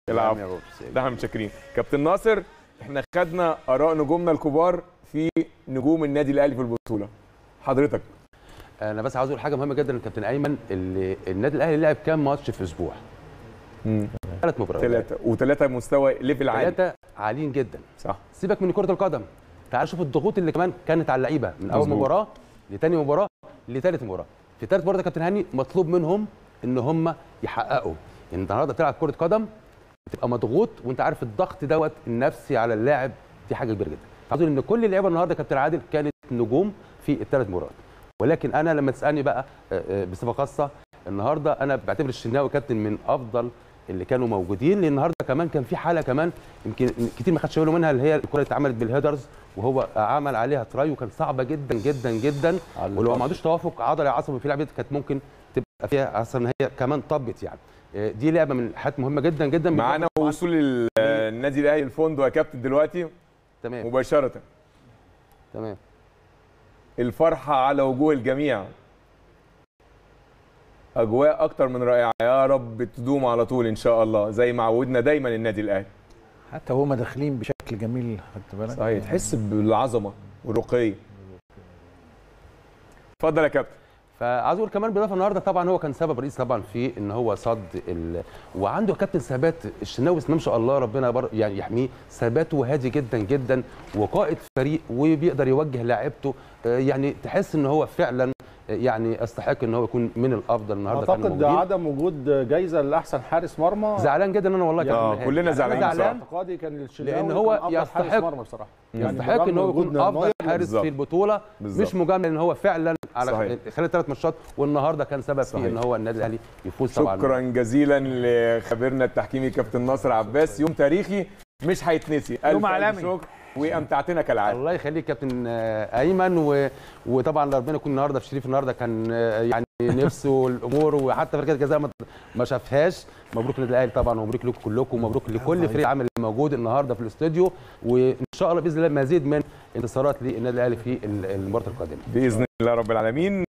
العفو ده احنا متشكرين كابتن ناصر احنا خدنا اراء نجومنا الكبار في نجوم النادي الاهلي في البطوله حضرتك انا بس عاوز اقول حاجه مهمه جدا للكابتن ايمن اللي النادي الاهلي لعب كام ماتش في اسبوع ثلاث مباريات ثلاثه وثلاثه مستوى ليفل عالي ثلاثه عاليين جدا صح سيبك من كره القدم تعال شوف الضغوط اللي كمان كانت على اللعيبه من اول مظبوط. مباراه لتاني مباراه لثالث مباراه في ثالث مباراه ده كابتن هاني مطلوب منهم ان هم يحققوا يعني النهارده بتلعب كره قدم بتبقى مضغوط وانت عارف الضغط دوت النفسي على اللاعب دي حاجه كبيره جدا عاوز أقول ان كل اللعيبه النهارده كابتن عادل كانت نجوم في الثلاث مباريات ولكن انا لما تسالني بقى آه، آه، بصفه خاصه النهارده انا بعتبر الشناوي كابتن من افضل اللي كانوا موجودين لان النهارده كمان كان في حاله كمان يمكن كتير ما خدش باله منها اللي هي الكره اللي اتعملت بالهيدرز وهو عمل عليها تراي وكان صعبه جدا جدا جدا ولو ما عندوش توافق عضلي عصبي في لعبه كانت ممكن تبقى فيها اصلا ان هي كمان طبت يعني آه، دي لعبه من الحاجات مهمه جدا جدا معانا وصول ال- النادي الاهلي الفندق يا كابتن دلوقتي تمام مباشره تمام الفرحه على وجوه الجميع اجواء اكتر من رائعه يا رب تدوم على طول ان شاء الله زي ما عودنا دايما النادي الاهلي حتى هما داخلين بشكل جميل خدت بالك صحيح تحس بالعظمه والرقي اتفضل يا كابتن فعاوز اقول كمان بالاضافه النهارده طبعا هو كان سبب رئيسي طبعا في ان هو صد ال... وعنده كابتن ثبات الشناوي بسم الله ما شاء الله ربنا بر... يعني يحميه ثباته هادي جدا جدا وقائد فريق وبيقدر يوجه لاعيبته آه، يعني تحس ان هو فعلا آه، يعني يستحق ان هو يكون من الافضل النهارده كانوا اعتقد موجودين. عدم وجود جايزه لاحسن حارس مرمى زعلان جدا انا والله آه، كابتن كلنا يعني زعلانين أنا زعلان اعتقادي كان الشناوي لأن كان هو أفضل حارس يستحق- مرمى بصراحه يستحق بالرغم ان هو من يكون وجود افضل نوير، حارس بالظبط. في البطوله بالظبط. مش مجامله ان هو فعلا على صحيح. خلال ثلاث ماتشات والنهارده كان سبب صحيح. في ان هو النادي الاهلي يفوز طبعا شكرا جزيلا لخبيرنا التحكيمي كابتن ناصر عباس يوم تاريخي مش هيتنسي الف يوم ألف عالمي. شكر وامتعتنا كالعاده الله يخليك كابتن آه، ايمن و... وطبعا ربنا يكون النهارده في شريف النهارده كان آه، يعني نفسه الامور وحتى في ركله جزاء ما- ما شافهاش مبروك للنادي الاهلي طبعا ومبروك لكم كلكم ومبروك لكل فريق العمل اللي موجود النهارده في الاستوديو وان شاء الله باذن الله مزيد من انتصارات للنادي الاهلي في المباراه القادمه باذن الله رب العالمين